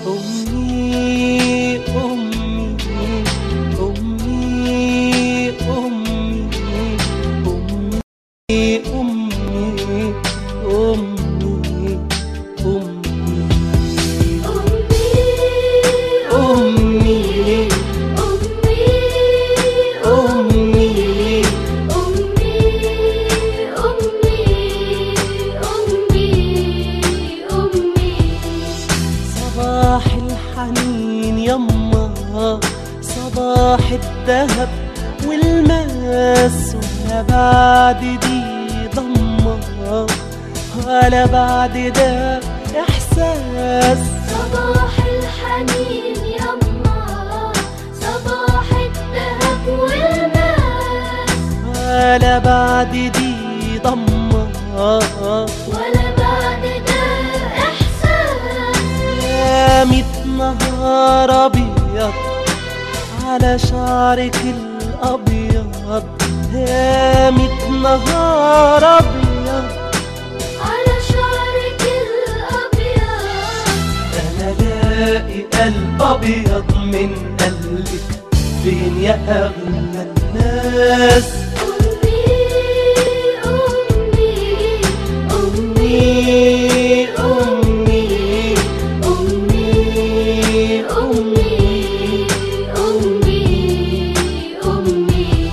أمي أمي أمي أمي أمي أمي أمي أمي أمي أمي صباح الحنين يما صباح الذهب والماس ولا بعد دي ضمة ولا بعد ده إحساس صباح الحنين يما صباح الذهب والماس ولا بعد دي ضمة ولا بعد ده إحساس يا ميت نهار أبيض على شعرك الأبيض يا ميت نهار أبيض على شعرك الأبيض أنا لاقي قلب أبيض من قلبك فين يا أغلى الناس أمي أمي أمي أمي أمي أمي أمي أمي أمي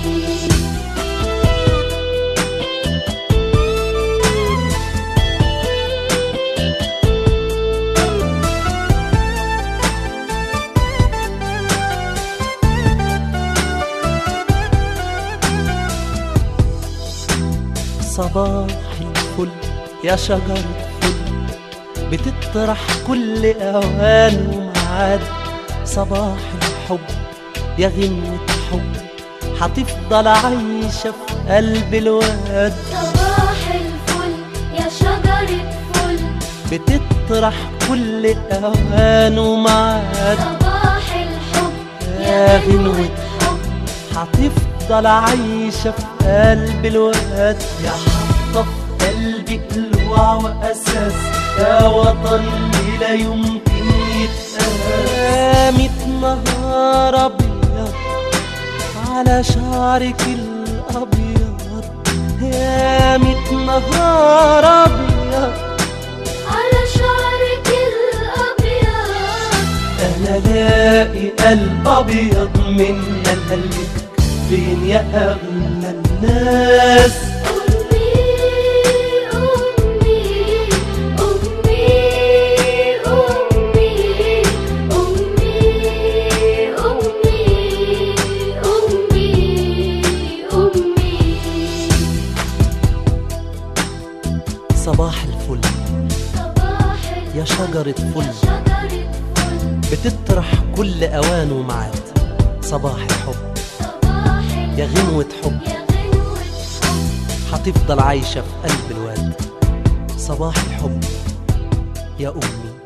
صباح الفل يا شجر فل بتطرح كل أوان ومعاد صباح الحب يا غنوة حب هتفضل عايشة في قلب الواد صباح الفل يا شجرة فل بتطرح كل أوان ومعاد صباح الحب يا يا غنوة غنوة حب هتفضل عايشة في قلب الواد يا حاطة في قلبي قلوع وأساس يا وطن اللي لا يمكن يتقاس ميت نهار أبيض على شعرك الأبيض يا ميت نهار أبيض على شعرك الأبيض أنا لاقي قلب أبيض من قلبك فين يا أغلى الناس أمي أمي أمي أمي أمي أمي أمي أمي صباح الفل صباح يا شجرة فل شجرة فل بتطرح كل أوان ومعاد صباح الحب صباح يا غنوة حب يا غنوة حب هتفضل عايشة في قلب الواد صباح الحب يا أمي